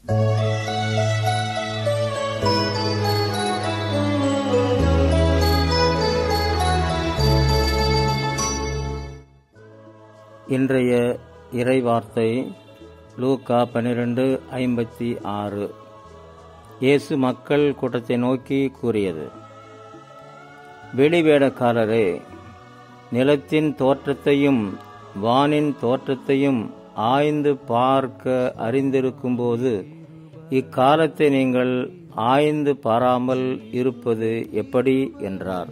இன்றைய இறைவார்த்தை லூக்கா பன்னிரண்டு ஐம்பத்தி ஆறு இயேசு மக்கள் கூட்டத்தை நோக்கி கூறியது வெளிவேடக்காரரே நிலத்தின் தோற்றத்தையும் வானின் தோற்றத்தையும் ஆய்ந்து பார்க்க அறிந்திருக்கும்போது இக்காலத்தை நீங்கள் ஆய்ந்து பாராமல் இருப்பது எப்படி என்றார்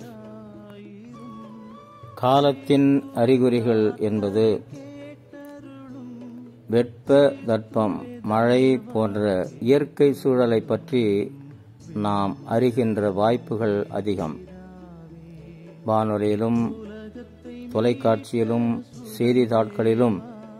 காலத்தின் அறிகுறிகள் என்பது வெப்ப தட்பம் மழை போன்ற இயற்கை சூழலை பற்றி நாம் அறிகின்ற வாய்ப்புகள் அதிகம் வானொலியிலும் தொலைக்காட்சியிலும் செய்தித்தாட்களிலும்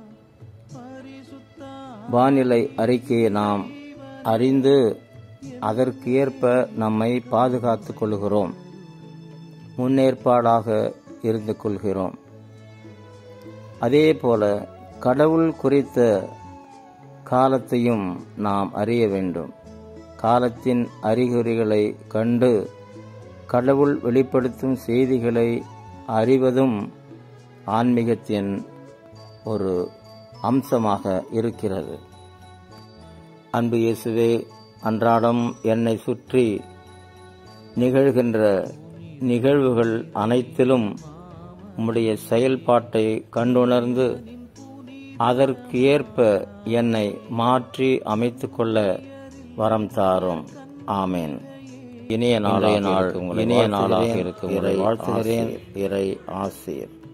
வானிலை அறிக்கையை நாம் அறிந்து அதற்கு ஏற்ப நம்மை பாதுகாத்துக் கொள்கிறோம் முன்னேற்பாடாக இருந்து கொள்கிறோம் அதே போல கடவுள் குறித்த காலத்தையும் நாம் அறிய வேண்டும் காலத்தின் அறிகுறிகளை கண்டு கடவுள் வெளிப்படுத்தும் செய்திகளை அறிவதும் ஆன்மீகத்தின் ஒரு அம்சமாக இருக்கிறது அன்பு இயேசுவே அன்றாடம் என்னை சுற்றி நிகழ்கின்ற நிகழ்வுகள் அனைத்திலும் உம்முடைய செயல்பாட்டை கண்டுணர்ந்து அதற்கு ஏற்ப என்னை மாற்றி அமைத்துக்கொள்ள வரம் தாரும் ஆமேன் இனிய நாளைய நாள் இனிய நாளாக இருக்கும் வாழ்த்துகிறேன் இறை ஆசிரியர்